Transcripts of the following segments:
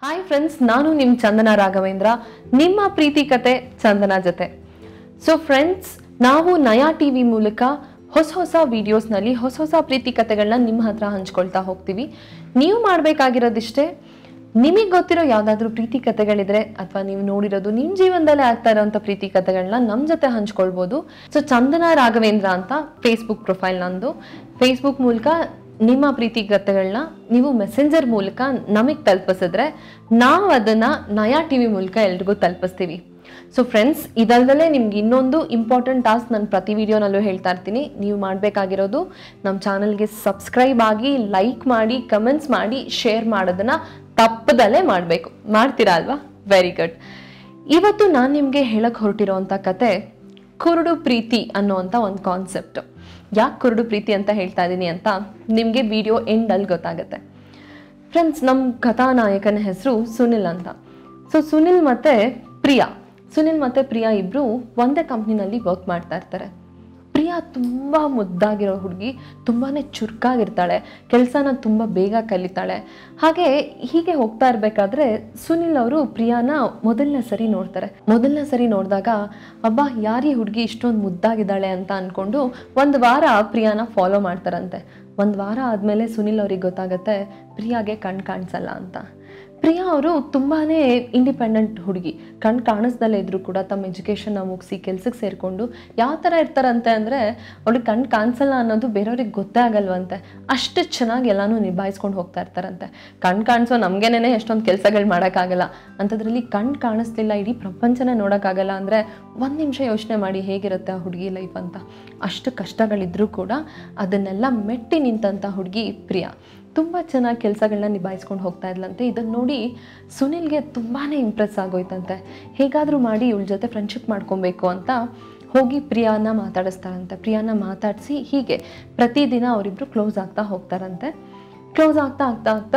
hi friends ನಾನು ನಿಮ್ಮ ಚಂದನ ರಾಘವೇಂದ್ರ ನಿಮ್ಮ ಪ್ರೀತಿ ಕತೆ ಚಂದನ ಜೊತೆ ಸೊ ಫ್ರೆಂಡ್ಸ್ ನಾವು ನಯಾ ಟಿ ವಿ ಮೂಲಕ ಹೊಸ ಹೊಸ ವಿಡಿಯೋಸ್ನಲ್ಲಿ ಹೊಸ ಹೊಸ ಪ್ರೀತಿ ಕತೆಗಳನ್ನ ನಿಮ್ಮ ಹತ್ರ ಹಂಚ್ಕೊಳ್ತಾ ಹೋಗ್ತೀವಿ ನೀವು ಮಾಡಬೇಕಾಗಿರೋದಿಷ್ಟೇ ನಿಮಗೆ ಗೊತ್ತಿರೋ ಯಾವುದಾದ್ರೂ ಪ್ರೀತಿ ಕತೆಗಳಿದ್ರೆ ಅಥವಾ ನೀವು ನೋಡಿರೋದು ನಿಮ್ಮ ಜೀವನದಲ್ಲೇ ಆಗ್ತಾ ಇರೋಂಥ ಪ್ರೀತಿ ಕತೆಗಳನ್ನ ನಮ್ಮ ಜೊತೆ ಹಂಚ್ಕೊಳ್ಬೋದು ಸೊ ಚಂದನ ರಾಘವೇಂದ್ರ ಅಂತ ಫೇಸ್ಬುಕ್ ಪ್ರೊಫೈಲ್ ನಂದು ಫೇಸ್ಬುಕ್ ಮೂಲಕ ನಿಮ್ಮ ಪ್ರೀತಿ ಕಥೆಗಳನ್ನ ನೀವು ಮೆಸೆಂಜರ್ ಮೂಲಕ ನಮಗೆ ತಲುಪಿಸಿದ್ರೆ ನಾವು ಅದನ್ನ ನಯಾ ಟಿ ವಿ ಮೂಲಕ ಎಲ್ರಿಗೂ ತಲುಪಿಸ್ತೀವಿ ಸೊ ಫ್ರೆಂಡ್ಸ್ ಇದಲ್ದಲೇ ನಿಮ್ಗೆ ಇನ್ನೊಂದು ಇಂಪಾರ್ಟೆಂಟ್ ಟಾಸ್ಕ್ ನಾನು ಪ್ರತಿ ವಿಡಿಯೋನಲ್ಲೂ ಹೇಳ್ತಾ ಇರ್ತೀನಿ ನೀವು ಮಾಡಬೇಕಾಗಿರೋದು ನಮ್ಮ ಚಾನಲ್ಗೆ ಸಬ್ಸ್ಕ್ರೈಬ್ ಆಗಿ ಲೈಕ್ ಮಾಡಿ ಕಮೆಂಟ್ಸ್ ಮಾಡಿ ಶೇರ್ ಮಾಡೋದನ್ನ ತಪ್ಪದಲ್ಲೇ ಮಾಡಬೇಕು ಮಾಡ್ತೀರಾ ಅಲ್ವಾ ವೆರಿ ಗುಡ್ ಇವತ್ತು ನಾನು ನಿಮಗೆ ಹೇಳಕ್ಕೆ ಹೊರಟಿರೋವಂಥ ಕತೆ ಕುರುಡು ಪ್ರೀತಿ ಅನ್ನೋವಂಥ ಒಂದು ಕಾನ್ಸೆಪ್ಟ್ ಯಾಕೆ ಕುರುಡು ಪ್ರೀತಿ ಅಂತ ಹೇಳ್ತಾ ಇದ್ದೀನಿ ಅಂತ ನಿಮಗೆ ವಿಡಿಯೋ ಎಂಡಲ್ಲಿ ಗೊತ್ತಾಗುತ್ತೆ ಫ್ರೆಂಡ್ಸ್ ನಮ್ಮ ಕಥಾನಾಯಕನ ಹೆಸರು ಸುನಿಲ್ ಅಂತ ಸೊ ಸುನಿಲ್ ಮತ್ತು ಪ್ರಿಯಾ ಸುನಿಲ್ ಮತ್ತು ಪ್ರಿಯಾ ಇಬ್ಬರು ಒಂದೇ ಕಂಪ್ನಿನಲ್ಲಿ ವರ್ಕ್ ಮಾಡ್ತಾ ಇರ್ತಾರೆ ಪ್ರಿಯಾ ತುಂಬ ಮುದ್ದಾಗಿರೋ ಹುಡುಗಿ ತುಂಬಾ ಚುರುಕಾಗಿರ್ತಾಳೆ ಕೆಲಸನ ತುಂಬ ಬೇಗ ಕಲಿತಾಳೆ ಹಾಗೆ ಹೀಗೆ ಹೋಗ್ತಾ ಇರಬೇಕಾದ್ರೆ ಸುನಿಲ್ ಅವರು ಪ್ರಿಯಾನ ಮೊದಲನೇ ಸರಿ ನೋಡ್ತಾರೆ ಮೊದಲನೇ ಸರಿ ನೋಡಿದಾಗ ಅಬ್ಬಾ ಯಾರೀ ಹುಡುಗಿ ಇಷ್ಟೊಂದು ಮುದ್ದಾಗಿದ್ದಾಳೆ ಅಂತ ಅಂದ್ಕೊಂಡು ಒಂದು ವಾರ ಪ್ರಿಯಾನ ಫಾಲೋ ಮಾಡ್ತಾರಂತೆ ಒಂದು ವಾರ ಆದಮೇಲೆ ಸುನಿಲ್ ಅವ್ರಿಗೆ ಗೊತ್ತಾಗುತ್ತೆ ಪ್ರಿಯಾಗೆ ಕಣ್ ಕಾಣಿಸಲ್ಲ ಅಂತ ಪ್ರಿಯಾ ಅವರು ತುಂಬಾ ಇಂಡಿಪೆಂಡೆಂಟ್ ಹುಡುಗಿ ಕಣ್ ಕಾಣಿಸ್ದಲ್ಲೇ ಇದ್ರು ಕೂಡ ತಮ್ಮ ಎಜುಕೇಷನ್ನ ಮುಗಿಸಿ ಕೆಲ್ಸಕ್ಕೆ ಸೇರಿಕೊಂಡು ಯಾವ ಥರ ಇರ್ತಾರಂತೆ ಅಂದರೆ ಅವ್ಳಿಗೆ ಕಣ್ ಕಾಣಿಸಲ್ಲ ಅನ್ನೋದು ಬೇರೆಯವ್ರಿಗೆ ಗೊತ್ತೇ ಆಗಲ್ವಂತೆ ಅಷ್ಟು ಚೆನ್ನಾಗಿ ಎಲ್ಲನೂ ನಿಭಾಯಿಸ್ಕೊಂಡು ಹೋಗ್ತಾ ಇರ್ತಾರಂತೆ ಕಣ್ ಕಾಣಿಸೋ ನಮಗೇನೆ ಎಷ್ಟೊಂದು ಕೆಲಸಗಳು ಮಾಡೋಕ್ಕಾಗಲ್ಲ ಅಂಥದ್ರಲ್ಲಿ ಕಣ್ ಕಾಣಿಸ್ಲಿಲ್ಲ ಇಡೀ ಪ್ರಪಂಚನೇ ನೋಡೋಕ್ಕಾಗಲ್ಲ ಅಂದರೆ ಒಂದು ನಿಮಿಷ ಯೋಚನೆ ಮಾಡಿ ಹೇಗಿರುತ್ತೆ ಆ ಹುಡುಗಿ ಲೈಫ್ ಅಂತ ಅಷ್ಟು ಕಷ್ಟಗಳಿದ್ರೂ ಕೂಡ ಅದನ್ನೆಲ್ಲ ಮೆಟ್ಟಿ ನಿಂತಂಥ ಹುಡುಗಿ ಪ್ರಿಯಾ ತುಂಬ ಚೆನ್ನಾಗಿ ಕೆಲಸಗಳನ್ನ ನಿಭಾಯಿಸ್ಕೊಂಡು ಹೋಗ್ತಾ ಇದ್ಲಂತೆ ಇದನ್ನು ನೋಡಿ ಸುನಿಲ್ಗೆ ತುಂಬಾ ಇಂಪ್ರೆಸ್ ಆಗೋಯ್ತಂತೆ ಹೇಗಾದರೂ ಮಾಡಿ ಇವಳ ಜೊತೆ ಫ್ರೆಂಡ್ಶಿಪ್ ಮಾಡ್ಕೊಬೇಕು ಅಂತ ಹೋಗಿ ಪ್ರಿಯಾನ ಮಾತಾಡಿಸ್ತಾರಂತೆ ಪ್ರಿಯಾನ ಮಾತಾಡಿಸಿ ಹೀಗೆ ಪ್ರತಿದಿನ ಅವರಿಬ್ಬರು ಕ್ಲೋಸ್ ಆಗ್ತಾ ಹೋಗ್ತಾರಂತೆ ಕ್ಲೋಸ್ ಆಗ್ತಾ ಆಗ್ತಾ ಆಗ್ತಾ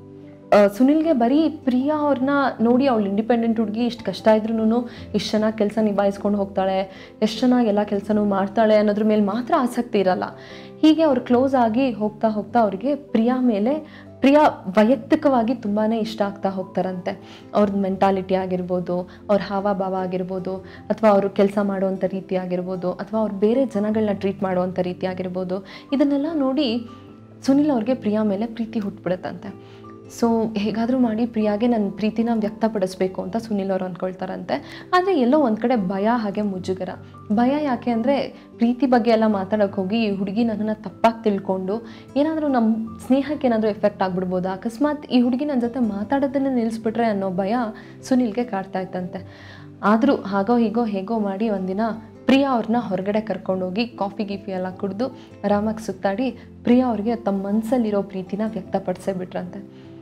ಆ, ಸುನಿಲ್ಗೆ ಬರೀ ಪ್ರಿಯಾ ಅವ್ರನ್ನ ನೋಡಿ ಅವಳು ಇಂಡಿಪೆಂಡೆಂಟ್ ಹುಡುಗಿ ಇಷ್ಟು ಕಷ್ಟ ಇದ್ರೂ ಇಷ್ಟು ಚೆನ್ನಾಗಿ ಕೆಲಸ ನಿಭಾಯಿಸ್ಕೊಂಡು ಹೋಗ್ತಾಳೆ ಎಷ್ಟು ಚೆನ್ನಾಗಿ ಎಲ್ಲ ಕೆಲಸನೂ ಮಾಡ್ತಾಳೆ ಅನ್ನೋದ್ರ ಮೇಲೆ ಮಾತ್ರ ಆಸಕ್ತಿ ಇರಲ್ಲ ಹೀಗೆ ಅವ್ರು ಕ್ಲೋಸ್ ಆಗಿ ಹೋಗ್ತಾ ಹೋಗ್ತಾ ಅವ್ರಿಗೆ ಪ್ರಿಯಾ ಮೇಲೆ ಪ್ರಿಯಾ ವೈಯಕ್ತಿಕವಾಗಿ ತುಂಬಾ ಇಷ್ಟ ಆಗ್ತಾ ಹೋಗ್ತಾರಂತೆ ಅವ್ರದ್ದು ಮೆಂಟಾಲಿಟಿ ಆಗಿರ್ಬೋದು ಅವ್ರ ಹಾವಭಾವ ಆಗಿರ್ಬೋದು ಅಥವಾ ಅವರು ಕೆಲಸ ಮಾಡುವಂಥ ರೀತಿ ಆಗಿರ್ಬೋದು ಅಥವಾ ಅವ್ರು ಬೇರೆ ಜನಗಳನ್ನ ಟ್ರೀಟ್ ಮಾಡುವಂಥ ರೀತಿ ಆಗಿರ್ಬೋದು ಇದನ್ನೆಲ್ಲ ನೋಡಿ ಸುನಿಲ್ ಅವ್ರಿಗೆ ಪ್ರಿಯಾ ಮೇಲೆ ಪ್ರೀತಿ ಹುಟ್ಬಿಡುತ್ತಂತೆ ಸೊ ಹೇಗಾದರೂ ಮಾಡಿ ಪ್ರಿಯಾಗೆ ನನ್ನ ಪ್ರೀತಿನ ವ್ಯಕ್ತಪಡಿಸ್ಬೇಕು ಅಂತ ಸುನಿಲ್ ಅವ್ರು ಅಂದ್ಕೊಳ್ತಾರಂತೆ ಆದರೆ ಎಲ್ಲೋ ಒಂದು ಕಡೆ ಭಯ ಹಾಗೆ ಮುಜುಗರ ಭಯ ಯಾಕೆ ಅಂದರೆ ಪ್ರೀತಿ ಬಗ್ಗೆ ಎಲ್ಲ ಮಾತಾಡೋಕೆ ಹೋಗಿ ಈ ಹುಡುಗಿ ನನ್ನನ್ನು ತಪ್ಪಾಗಿ ತಿಳ್ಕೊಂಡು ಏನಾದರೂ ನಮ್ಮ ಸ್ನೇಹಕ್ಕೆ ಏನಾದರೂ ಎಫೆಕ್ಟ್ ಆಗ್ಬಿಡ್ಬೋದಾ ಅಕಸ್ಮಾತ್ ಈ ಹುಡುಗಿ ನನ್ನ ಜೊತೆ ಮಾತಾಡೋದನ್ನೇ ನಿಲ್ಲಿಸ್ಬಿಟ್ರೆ ಅನ್ನೋ ಭಯ ಸುನಿಲ್ಗೆ ಕಾಡ್ತಾ ಇತ್ತಂತೆ ಆದರೂ ಹಾಗೋ ಹೀಗೋ ಹೇಗೋ ಮಾಡಿ ಒಂದಿನ ಪ್ರಿಯಾ ಅವ್ರನ್ನ ಹೊರಗಡೆ ಕರ್ಕೊಂಡೋಗಿ ಕಾಫಿ ಗೀಫಿ ಎಲ್ಲ ಕುಡಿದು ಆರಾಮಾಗಿ ಸುತ್ತಾಡಿ ಪ್ರಿಯಾ ಅವ್ರಿಗೆ ತಮ್ಮ ಮನಸ್ಸಲ್ಲಿರೋ ಪ್ರೀತಿನ ವ್ಯಕ್ತಪಡಿಸೇ ಬಿಟ್ರಂತೆ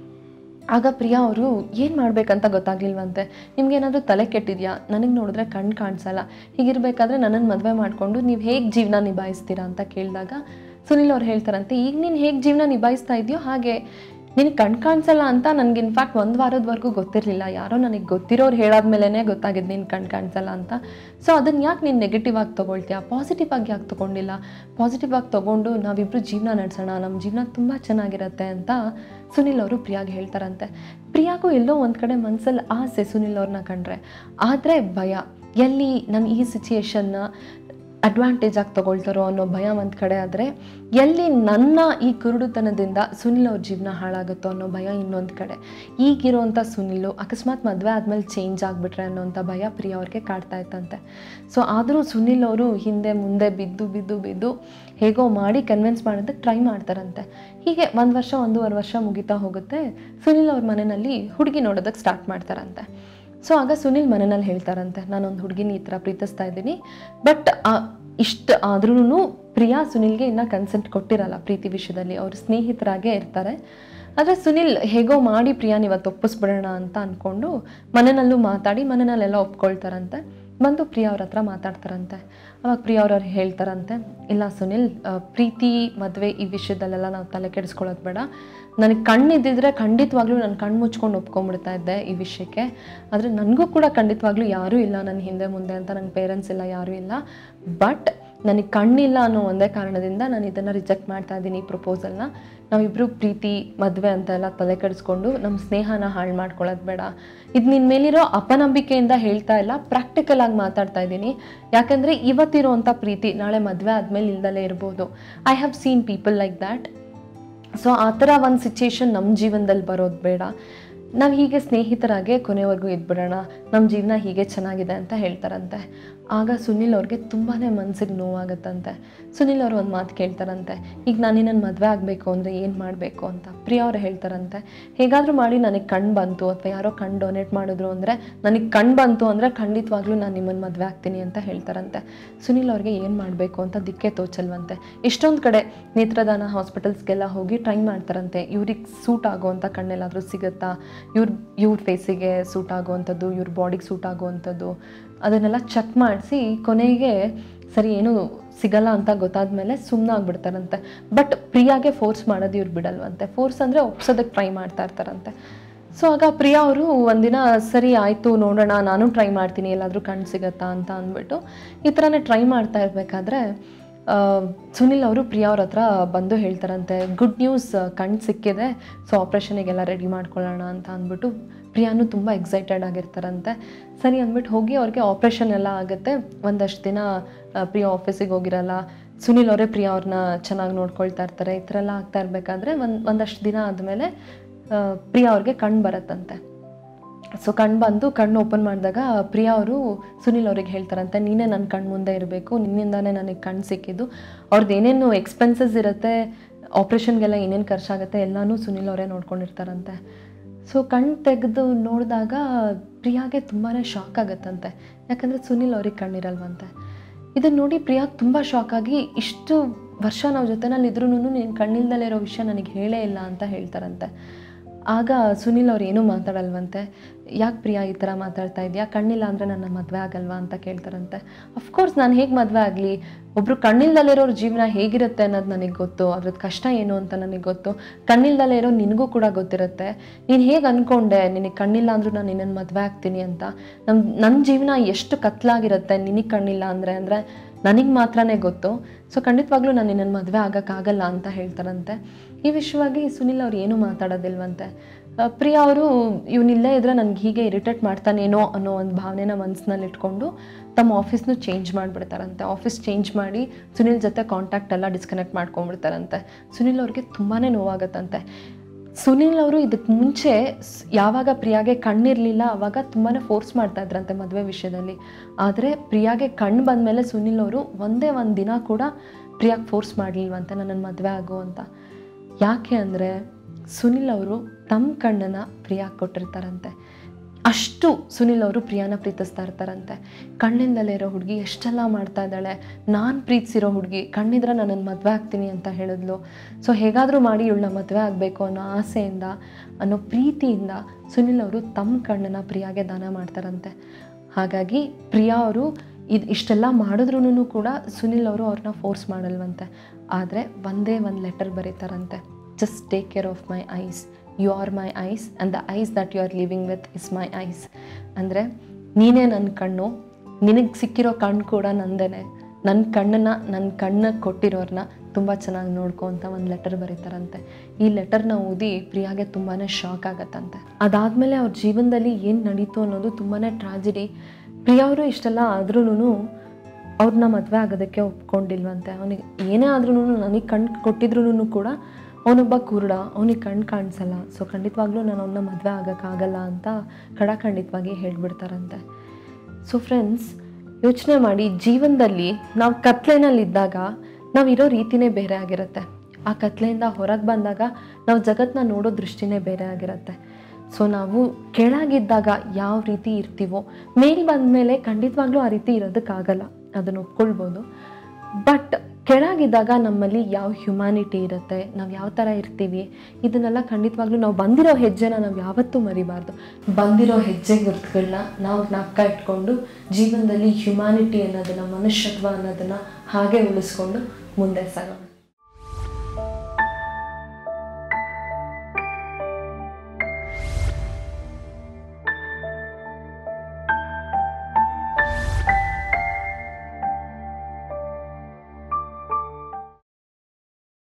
ಆಗ ಪ್ರಿಯಾ ಅವರು ಏನು ಮಾಡಬೇಕಂತ ಗೊತ್ತಾಗ್ಲಿಲ್ವಂತೆ ನಿಮ್ಗೇನಾದರೂ ತಲೆ ಕೆಟ್ಟಿದ್ಯಾ ನನಗೆ ನೋಡಿದ್ರೆ ಕಣ್ಣು ಕಾಣಿಸಲ್ಲ ಹೀಗಿರಬೇಕಾದ್ರೆ ನನ್ನನ್ನು ಮದುವೆ ಮಾಡಿಕೊಂಡು ನೀವು ಹೇಗೆ ಜೀವನ ನಿಭಾಯಿಸ್ತೀರಾ ಅಂತ ಕೇಳಿದಾಗ ಸುನಿಲ್ ಅವ್ರು ಹೇಳ್ತಾರಂತೆ ಈಗ ನೀನು ಹೇಗೆ ಜೀವನ ನಿಭಾಯಿಸ್ತಾ ಇದೆಯೋ ಹಾಗೆ ನಿನಗೆ ಕಣ್ ಕಾಣಿಸಲ್ಲ ಅಂತ ನನಗೆ ಇನ್ಫ್ಯಾಕ್ಟ್ ಒಂದು ವಾರದವರೆಗೂ ಗೊತ್ತಿರಲಿಲ್ಲ ಯಾರೋ ನನಗೆ ಗೊತ್ತಿರೋರು ಹೇಳಾದ್ಮೇಲೆ ಗೊತ್ತಾಗಿದ್ದು ನೀನು ಕಣ್ ಕಾಣಿಸಲ್ಲ ಅಂತ ಸೊ ಅದನ್ನು ಯಾಕೆ ನೀನು ನೆಗೆಟಿವ್ ಆಗಿ ತೊಗೊಳ್ತೀಯಾ ಪಾಸಿಟಿವ್ ಆಗಿ ಯಾಕೆ ತೊಗೊಂಡಿಲ್ಲ ಪಾಸಿಟಿವ್ ಆಗಿ ತೊಗೊಂಡು ನಾವಿಬ್ಬರು ಜೀವನ ನಡೆಸೋಣ ನಮ್ಮ ಜೀವನ ತುಂಬ ಚೆನ್ನಾಗಿರುತ್ತೆ ಅಂತ ಸುನಿಲ್ ಅವರು ಪ್ರಿಯಾಗೆ ಹೇಳ್ತಾರಂತೆ ಪ್ರಿಯಾಗೂ ಎಲ್ಲೋ ಒಂದು ಕಡೆ ಮನಸ್ಸಲ್ಲಿ ಆಸೆ ಸುನಿಲ್ ಅವ್ರನ್ನ ಕಂಡ್ರೆ ಆದರೆ ಭಯ ಎಲ್ಲಿ ನಾನು ಈ ಸಿಚುಯೇಷನ್ನ ಅಡ್ವಾಂಟೇಜ್ ಆಗಿ ತಗೊಳ್ತಾರೋ ಅನ್ನೋ ಭಯ ಒಂದು ಕಡೆ ಆದರೆ ಎಲ್ಲಿ ನನ್ನ ಈ ಕುರುಡುತನದಿಂದ ಸುನಿಲ್ ಅವ್ರ ಜೀವನ ಹಾಳಾಗುತ್ತೋ ಅನ್ನೋ ಭಯ ಇನ್ನೊಂದು ಕಡೆ ಈಗಿರೋಂಥ ಸುನಿಲು ಅಕಸ್ಮಾತ್ ಮದುವೆ ಆದಮೇಲೆ ಚೇಂಜ್ ಆಗಿಬಿಟ್ರೆ ಅನ್ನೋಂಥ ಭಯ ಪ್ರಿಯ ಅವ್ರಿಗೆ ಕಾಡ್ತಾ ಇತ್ತಂತೆ ಸೊ ಆದರೂ ಸುನಿಲ್ ಅವರು ಹಿಂದೆ ಮುಂದೆ ಬಿದ್ದು ಬಿದ್ದು ಬಿದ್ದು ಹೇಗೋ ಮಾಡಿ ಕನ್ವಿನ್ಸ್ ಮಾಡೋದಕ್ಕೆ ಟ್ರೈ ಮಾಡ್ತಾರಂತೆ ಹೀಗೆ ಒಂದು ವರ್ಷ ಒಂದೂವರೆ ವರ್ಷ ಮುಗಿತಾ ಹೋಗುತ್ತೆ ಸುನಿಲ್ ಅವ್ರ ಮನೆಯಲ್ಲಿ ಹುಡುಗಿ ನೋಡೋದಕ್ಕೆ ಸ್ಟಾರ್ಟ್ ಮಾಡ್ತಾರಂತೆ ಸೊ ಆಗ ಸುನಿಲ್ ಮನೆಯಲ್ಲಿ ಹೇಳ್ತಾರಂತೆ ನಾನೊಂದು ಹುಡುಗಿನ ಈ ಥರ ಪ್ರೀತಿಸ್ತಾ ಇದ್ದೀನಿ ಬಟ್ ಇಷ್ಟು ಆದ್ರೂ ಪ್ರಿಯಾ ಸುನಿಲ್ಗೆ ಇನ್ನೂ ಕನ್ಸೆಂಟ್ ಕೊಟ್ಟಿರಲ್ಲ ಪ್ರೀತಿ ವಿಷಯದಲ್ಲಿ ಅವರು ಸ್ನೇಹಿತರಾಗೇ ಇರ್ತಾರೆ ಆದರೆ ಸುನಿಲ್ ಹೇಗೋ ಮಾಡಿ ಪ್ರಿಯಾನ್ ಇವತ್ತು ಒಪ್ಪಿಸ್ಬಿಡೋಣ ಅಂತ ಅಂದ್ಕೊಂಡು ಮನೆಯಲ್ಲೂ ಮಾತಾಡಿ ಮನೆಯಲ್ಲೆಲ್ಲ ಒಪ್ಕೊಳ್ತಾರಂತೆ ಬಂದು ಪ್ರಿಯಾ ಅವ್ರ ಹತ್ರ ಮಾತಾಡ್ತಾರಂತೆ ಅವಾಗ ಪ್ರಿಯಾ ಅವ್ರವ್ರು ಹೇಳ್ತಾರಂತೆ ಇಲ್ಲ ಸುನಿಲ್ ಆ, ಪ್ರೀತಿ ಮದುವೆ ಈ ವಿಷಯದಲ್ಲೆಲ್ಲ ನಾವು ತಲೆ ಕೆಡಿಸ್ಕೊಳ್ಳೋದು ಬೇಡ ನನಗೆ ಕಣ್ಣಿದ್ದಿದ್ರೆ ಖಂಡಿತವಾಗ್ಲೂ ನಾನು ಕಣ್ಣು ಮುಚ್ಕೊಂಡು ಒಪ್ಕೊಂಡ್ಬಿಡ್ತಾ ಇದ್ದೆ ಈ ವಿಷಯಕ್ಕೆ ಆದರೆ ನನಗೂ ಕೂಡ ಖಂಡಿತವಾಗ್ಲೂ ಯಾರೂ ಇಲ್ಲ ನನ್ನ ಹಿಂದೆ ಮುಂದೆ ಅಂತ ನನ್ನ ಪೇರೆಂಟ್ಸ್ ಇಲ್ಲ ಯಾರೂ ಇಲ್ಲ ಬಟ್ ನನಗೆ ಕಣ್ಣಿಲ್ಲ ಅನ್ನೋ ಒಂದೇ ಕಾರಣದಿಂದ ನಾನು ಇದನ್ನು ರಿಜೆಕ್ಟ್ ಮಾಡ್ತಾ ಇದ್ದೀನಿ ಈ ಪ್ರಪೋಸಲ್ನ ನಾವಿಬ್ಬರು ಪ್ರೀತಿ ಮದುವೆ ಅಂತ ಎಲ್ಲ ತಲೆ ಕೆಡಿಸ್ಕೊಂಡು ನಮ್ಮ ಸ್ನೇಹನ ಹಾಳು ಮಾಡ್ಕೊಳ್ಳೋದು ಬೇಡ ಇದು ನಿನ್ನ ಮೇಲಿರೋ ಅಪನಂಬಿಕೆಯಿಂದ ಹೇಳ್ತಾ ಇಲ್ಲ ಪ್ರಾಕ್ಟಿಕಲ್ ಆಗಿ ಮಾತಾಡ್ತಾ ಇದ್ದೀನಿ ಯಾಕಂದರೆ ಇವತ್ತಿರೋವಂಥ ಪ್ರೀತಿ ನಾಳೆ ಮದುವೆ ಆದಮೇಲೆ ಇಲ್ದಲೇ ಇರ್ಬೋದು I have seen people like that so ಆ ಥರ ಒಂದು ಸಿಚುಯೇಷನ್ ನಮ್ಮ ಜೀವನದಲ್ಲಿ ಬರೋದು ಬೇಡ ನಾವು ಹೀಗೆ ಸ್ನೇಹಿತರಾಗೆ ಕೊನೆವರೆಗೂ ಇದ್ಬಿಡೋಣ ನಮ್ಮ ಜೀವನ ಹೀಗೆ ಚೆನ್ನಾಗಿದೆ ಅಂತ ಹೇಳ್ತಾರಂತೆ ಆಗ ಸುನಿಲ್ ಅವ್ರಿಗೆ ತುಂಬಾ ಮನ್ಸಿಗೆ ನೋವಾಗುತ್ತಂತೆ ಸುನಿಲ್ ಅವ್ರು ಒಂದು ಮಾತು ಕೇಳ್ತಾರಂತೆ ಈಗ ನಾನು ನಿನ್ನನ್ನು ಮದುವೆ ಆಗಬೇಕು ಅಂದರೆ ಏನು ಮಾಡಬೇಕು ಅಂತ ಪ್ರಿಯಾ ಅವ್ರು ಹೇಳ್ತಾರಂತೆ ಹೇಗಾದರೂ ಮಾಡಿ ನನಗೆ ಕಣ್ಣು ಬಂತು ಅಥವಾ ಯಾರೋ ಕಣ್ಣು ಡೊನೇಟ್ ಮಾಡಿದ್ರು ಅಂದರೆ ನನಗೆ ಕಣ್ಣು ಬಂತು ಅಂದರೆ ಖಂಡಿತವಾಗ್ಲೂ ನಾನು ನಿಮ್ಮನ್ನು ಮದುವೆ ಆಗ್ತೀನಿ ಅಂತ ಹೇಳ್ತಾರಂತೆ ಸುನಿಲ್ ಅವ್ರಿಗೆ ಏನು ಮಾಡಬೇಕು ಅಂತ ದಿಕ್ಕೆ ತೋಚಲ್ವಂತೆ ಇಷ್ಟೊಂದು ಕಡೆ ನೇತ್ರದಾನ ಹಾಸ್ಪಿಟಲ್ಸ್ಗೆಲ್ಲ ಹೋಗಿ ಟ್ರೈ ಮಾಡ್ತಾರಂತೆ ಇವ್ರಿಗೆ ಸೂಟ್ ಆಗೋವಂಥ ಕಣ್ಣೆಲ್ಲಾದರೂ ಸಿಗುತ್ತಾ ಇವ್ರ ಇವ್ರ ಫೇಸಿಗೆ ಸೂಟ್ ಆಗುವಂಥದ್ದು ಇವ್ರ ಬಾಡಿಗೆ ಸೂಟ್ ಆಗುವಂಥದ್ದು ಅದನ್ನೆಲ್ಲ ಚೆಕ್ ಮಾಡಿಸಿ ಕೊನೆಗೆ ಸರಿ ಏನು ಸಿಗಲ್ಲ ಅಂತ ಗೊತ್ತಾದ್ಮೇಲೆ ಸುಮ್ಮನೆ ಆಗ್ಬಿಡ್ತಾರಂತೆ ಬಟ್ ಪ್ರಿಯಾಗೆ ಫೋರ್ಸ್ ಮಾಡೋದು ಇವ್ರು ಬಿಡಲ್ವಂತೆ ಫೋರ್ಸ್ ಅಂದರೆ ಒಪ್ಸೋದಕ್ಕೆ ಟ್ರೈ ಮಾಡ್ತಾ ಇರ್ತಾರಂತೆ ಸೊ ಆಗ ಪ್ರಿಯಾ ಅವರು ಒಂದಿನ ಸರಿ ಆಯಿತು ನೋಡೋಣ ನಾನು ಟ್ರೈ ಮಾಡ್ತೀನಿ ಎಲ್ಲಾದರೂ ಕಣ್ಣು ಸಿಗತ್ತಾ ಅಂತ ಅಂದ್ಬಿಟ್ಟು ಈ ಥರನೇ ಟ್ರೈ ಮಾಡ್ತಾ ಇರಬೇಕಾದ್ರೆ ಸುನಿಲ್ ಅವರು ಪ್ರಿಯಾ ಅವ್ರ ಹತ್ರ ಬಂದು ಹೇಳ್ತಾರಂತೆ ಗುಡ್ ನ್ಯೂಸ್ ಕಣ್ಣು ಸಿಕ್ಕಿದೆ ಸೊ ಆಪ್ರೇಷನಿಗೆಲ್ಲ ರೆಡಿ ಮಾಡ್ಕೊಳ್ಳೋಣ ಅಂತ ಅಂದ್ಬಿಟ್ಟು ಪ್ರಿಯಾನು ತುಂಬ ಎಕ್ಸೈಟೆಡ್ ಆಗಿರ್ತಾರಂತೆ ಸರಿ ಅಂದ್ಬಿಟ್ಟು ಹೋಗಿ ಅವ್ರಿಗೆ ಆಪ್ರೇಷನ್ ಎಲ್ಲ ಆಗುತ್ತೆ ಒಂದಷ್ಟು ದಿನ ಆ, ಪ್ರಿಯಾ ಆಫೀಸಿಗೆ ಹೋಗಿರಲ್ಲ ಸುನಿಲ್ ಅವರೇ ಪ್ರಿಯಾ ಅವ್ರನ್ನ ಚೆನ್ನಾಗಿ ನೋಡ್ಕೊಳ್ತಾ ಇರ್ತಾರೆ ಈ ಥರ ಎಲ್ಲ ಆಗ್ತಾ ಇರಬೇಕಾದ್ರೆ ಒಂದು ಒಂದಷ್ಟು ದಿನ ಆದಮೇಲೆ ಪ್ರಿಯಾ ಅವ್ರಿಗೆ ಕಣ್ಣು ಬರುತ್ತಂತೆ ಸೊ ಕಣ್ಣು ಬಂದು ಕಣ್ಣು ಓಪನ್ ಮಾಡಿದಾಗ ಪ್ರಿಯಾ ಅವರು ಸುನಿಲ್ ಅವ್ರಿಗೆ ಹೇಳ್ತಾರಂತೆ ನೀನೇ ನನ್ನ ಕಣ್ಣು ಮುಂದೆ ಇರಬೇಕು ನಿನ್ನಿಂದಾನೇ ನನಗೆ ಕಣ್ಣು ಸಿಕ್ಕಿದ್ದು ಅವ್ರದ್ದು ಏನೇನು ಎಕ್ಸ್ಪೆನ್ಸಸ್ ಇರುತ್ತೆ ಆಪ್ರೇಷನ್ಗೆಲ್ಲ ಏನೇನು ಖರ್ಚಾಗುತ್ತೆ ಎಲ್ಲನೂ ಸುನಿಲ್ ಅವರೇ ನೋಡ್ಕೊಂಡಿರ್ತಾರಂತೆ ಸೊ ಕಣ್ಣು ತೆಗೆದು ನೋಡಿದಾಗ ಪ್ರಿಯಾಗೆ ತುಂಬಾ ಶಾಕ್ ಆಗುತ್ತಂತೆ ಯಾಕಂದರೆ ಸುನಿಲ್ ಅವ್ರಿಗೆ ಕಣ್ಣಿರಲ್ವಂತೆ ಇದನ್ನು ನೋಡಿ ಪ್ರಿಯಾಗ್ ತುಂಬ ಶಾಕ್ ಆಗಿ ಇಷ್ಟು ವರ್ಷ ನಾವು ಜೊತೆನಲ್ಲಿ ಇದ್ರೂ ನೀನು ಕಣ್ಣಿಲ್ದಲೇ ಇರೋ ವಿಷಯ ನನಗೆ ಹೇಳೇ ಇಲ್ಲ ಅಂತ ಹೇಳ್ತಾರಂತೆ ಆಗ ಸುನಿಲ್ ಅವ್ರು ಏನೂ ಮಾತಾಡಲ್ವಂತೆ ಯಾಕೆ ಪ್ರಿಯಾ ಈ ಥರ ಮಾತಾಡ್ತಾ ಇದೆಯಾ ಕಣ್ಣಿಲ್ಲ ಅಂದರೆ ನನ್ನ ಮದುವೆ ಆಗಲ್ವಾ ಅಂತ ಕೇಳ್ತಾರಂತೆ ಅಫ್ಕೋರ್ಸ್ ನಾನು ಹೇಗೆ ಮದುವೆ ಆಗಲಿ ಒಬ್ಬರು ಕಣ್ಣಿಲ್ದಲ್ಲಿರೋರ ಜೀವನ ಹೇಗಿರುತ್ತೆ ಅನ್ನೋದು ನನಗೆ ಗೊತ್ತು ಅದ್ರದ್ದು ಕಷ್ಟ ಏನು ಅಂತ ನನಗೆ ಗೊತ್ತು ಕಣ್ಣಿಲ್ದಲೇ ಇರೋ ನಿನಗೂ ಕೂಡ ಗೊತ್ತಿರುತ್ತೆ ನೀನು ಹೇಗೆ ಅಂದ್ಕೊಂಡೆ ನಿನಗೆ ಕಣ್ಣಿಲ್ಲ ಅಂದರೂ ನಾನು ನಿನ್ನನ್ನು ಮದುವೆ ಆಗ್ತೀನಿ ಅಂತ ನಮ್ಮ ನನ್ನ ಜೀವನ ಎಷ್ಟು ಕತ್ಲಾಗಿರುತ್ತೆ ನಿನಗೆ ಕಣ್ಣಿಲ್ಲ ಅಂದರೆ ಅಂದರೆ ನನಗೆ ಮಾತ್ರನೇ ಗೊತ್ತು ಸೊ ಖಂಡಿತವಾಗ್ಲೂ ನಾನು ನಿನ್ನನ್ನು ಮದುವೆ ಆಗೋಕ್ಕಾಗಲ್ಲ ಅಂತ ಹೇಳ್ತಾರಂತೆ ಈ ವಿಷಯವಾಗಿ ಸುನಿಲ್ ಅವ್ರು ಏನೂ ಮಾತಾಡೋದಿಲ್ವಂತೆ ಆ, ಪ್ರಿಯಾ ಅವರು ಇವನಿಲ್ಲೇ ಇದ್ರೆ ನನಗೆ ಹೀಗೆ ಇರಿಟೇಟ್ ಮಾಡ್ತಾನೇನೋ ಅನ್ನೋ ಒಂದು ಭಾವನೆನ ಮನಸ್ಸಿನಲ್ಲಿ ಇಟ್ಕೊಂಡು ತಮ್ಮ ಆಫೀಸ್ನು ಚೇಂಜ್ ಮಾಡಿಬಿಡ್ತಾರಂತೆ ಆಫೀಸ್ ಚೇಂಜ್ ಮಾಡಿ ಸುನಿಲ್ ಜೊತೆ ಕಾಂಟ್ಯಾಕ್ಟ್ ಎಲ್ಲ ಡಿಸ್ಕನೆಕ್ಟ್ ಮಾಡ್ಕೊಂಡ್ಬಿಡ್ತಾರಂತೆ ಸುನಿಲ್ ಅವ್ರಿಗೆ ತುಂಬಾ ನೋವಾಗತ್ತಂತೆ ಸುನಿಲ್ ಅವರು ಇದಕ್ಕೆ ಮುಂಚೆ ಸ್- ಯಾವಾಗ ಪ್ರಿಯಾಗೆ ಕಣ್ಣಿರಲಿಲ್ಲ ಅವಾಗ ತುಂಬಾ ಫೋರ್ಸ್ ಮಾಡ್ತಾ ಇದ್ರಂತೆ ಮದುವೆ ವಿಷಯದಲ್ಲಿ ಆದರೆ ಪ್ರಿಯಾಗೆ ಕಣ್ಣು ಬಂದಮೇಲೆ ಸುನಿಲ್ ಅವರು ಒಂದೇ ಒಂದು ದಿನ ಕೂಡ ಪ್ರಿಯಾಗೆ ಫೋರ್ಸ್ ಮಾಡಲಿಲ್ವಂತೆ ನನ್ನನ್ನು ಮದುವೆ ಆಗು ಅಂತ ಯಾಕೆ ಅಂದರೆ ಸುನಿಲ್ ಅವರು ತಮ್ಮ ಕಣ್ಣನ್ನು ಪ್ರಿಯಾಗೆ ಕೊಟ್ಟಿರ್ತಾರಂತೆ ಅಷ್ಟು ಸುನಿಲ್ ಅವರು ಪ್ರಿಯಾನ ಪ್ರೀತಿಸ್ತಾ ಇರ್ತಾರಂತೆ ಕಣ್ಣಿಂದಲೇ ಇರೋ ಹುಡುಗಿ ಎಷ್ಟೆಲ್ಲ ಮಾಡ್ತಾ ಇದ್ದಾಳೆ ನಾನು ಪ್ರೀತಿಸಿರೋ ಹುಡುಗಿ ಕಣ್ಣಿದ್ರೆ ನನ್ನನ್ನು ಮದುವೆ ಆಗ್ತೀನಿ ಅಂತ ಹೇಳಿದ್ಲು ಸೊ ಹೇಗಾದರೂ ಮಾಡಿ ಇವಳನ್ನ ಮದುವೆ ಆಗಬೇಕು ಅನ್ನೋ ಆಸೆಯಿಂದ ಅನ್ನೋ ಪ್ರೀತಿಯಿಂದ ಸುನಿಲ್ ಅವರು ತಮ್ಮ ಕಣ್ಣನ್ನು ಪ್ರಿಯಾಗೆ ದಾನ ಮಾಡ್ತಾರಂತೆ ಹಾಗಾಗಿ ಪ್ರಿಯಾ ಅವರು ಇದು ಇಷ್ಟೆಲ್ಲ ಮಾಡಿದ್ರೂ ಕೂಡ ಸುನಿಲ್ ಅವರು ಅವ್ರನ್ನ ಫೋರ್ಸ್ ಮಾಡಲ್ವಂತೆ ಆದರೆ ಒಂದೇ ಒಂದು ಲೆಟರ್ ಬರೀತಾರಂತೆ just take care of my eyes you are my eyes and the eyes that you are living with is my eyes ಅಂದರೆ ನೀನೇ ನನ್ನ ಕಣ್ಣು ನಿನಗೆ ಸಿಕ್ಕಿರೋ ಕಣ್ಣು ಕೂಡ ನಂದೇನೆ ನನ್ನ ಕಣ್ಣನ್ನು ನನ್ನ ಕಣ್ಣಿಗೆ ಕೊಟ್ಟಿರೋರನ್ನ ತುಂಬ ಚೆನ್ನಾಗಿ ನೋಡ್ಕೊ ಅಂತ ಒಂದು ಲೆಟರ್ ಬರೀತಾರಂತೆ ಈ ಲೆಟರ್ನ ಓದಿ ಪ್ರಿಯಾಗೆ ತುಂಬಾ ಶಾಕ್ ಆಗತ್ತಂತೆ ಅದಾದಮೇಲೆ ಅವ್ರ ಜೀವನದಲ್ಲಿ ಏನು ನಡೀತು ಅನ್ನೋದು ತುಂಬಾ ಟ್ರಾಜಿಡಿ ಪ್ರಿಯಾ ಅವರು ಇಷ್ಟೆಲ್ಲ ಆದ್ರೂ ಅವ್ರನ್ನ ಮದುವೆ ಆಗೋದಕ್ಕೆ ಒಪ್ಕೊಂಡಿಲ್ವಂತೆ ಅವನಿಗೆ ಏನೇ ಆದ್ರೂ ನನಗೆ ಕಣ್ಣು ಕೊಟ್ಟಿದ್ರು ಕೂಡ ಅವನೊಬ್ಬ ಕುರುಡ ಅವನಿಗೆ ಕಣ್ಣು ಕಾಣಿಸಲ್ಲ ಸೊ ಖಂಡಿತವಾಗ್ಲೂ ನಾನು ಅವನ್ನ ಮದುವೆ ಆಗೋಕ್ಕಾಗಲ್ಲ ಅಂತ ಖಡಖಂಡಿತವಾಗಿ ಹೇಳ್ಬಿಡ್ತಾರಂತೆ ಸೊ ಫ್ರೆಂಡ್ಸ್ ಯೋಚನೆ ಮಾಡಿ ಜೀವನದಲ್ಲಿ ನಾವು ಕತ್ಲೆನಲ್ಲಿದ್ದಾಗ ನಾವು ಇರೋ ರೀತಿನೇ ಬೇರೆ ಆಗಿರುತ್ತೆ ಆ ಕತ್ಲೆಯಿಂದ ಹೊರಗೆ ಬಂದಾಗ ನಾವು ಜಗತ್ತನ್ನ ನೋಡೋ ದೃಷ್ಟಿನೇ ಬೇರೆ ಆಗಿರುತ್ತೆ ಸೊ ನಾವು ಕೆಳಗಿದ್ದಾಗ ಯಾವ ರೀತಿ ಇರ್ತೀವೋ ಮೇಲ್ ಬಂದಮೇಲೆ ಖಂಡಿತವಾಗ್ಲೂ ಆ ರೀತಿ ಇರೋದಕ್ಕಾಗಲ್ಲ ಅದನ್ನು ಒಪ್ಕೊಳ್ಬೋದು ಬಟ್ ಕೆಳಗಿದ್ದಾಗ ನಮ್ಮಲ್ಲಿ ಯಾವ ಹ್ಯುಮ್ಯಾನಿಟಿ ಇರುತ್ತೆ ನಾವು ಯಾವ ಥರ ಇರ್ತೀವಿ ಇದನ್ನೆಲ್ಲ ಖಂಡಿತವಾಗ್ಲೂ ನಾವು ಬಂದಿರೋ ಹೆಜ್ಜೆನ ನಾವು ಯಾವತ್ತೂ ಮರಿಬಾರ್ದು ಬಂದಿರೋ ಹೆಜ್ಜೆ ಗುರುತುಗಳನ್ನ ನಾವು ಜ್ಞಾಪಕ ಇಟ್ಕೊಂಡು ಜೀವನದಲ್ಲಿ ಹ್ಯುಮ್ಯಾನಿಟಿ ಅನ್ನೋದನ್ನು ಮನುಷ್ಯತ್ವ ಅನ್ನೋದನ್ನು ಹಾಗೆ ಉಳಿಸ್ಕೊಂಡು ಮುಂದೆ ಸಾಗೋಣ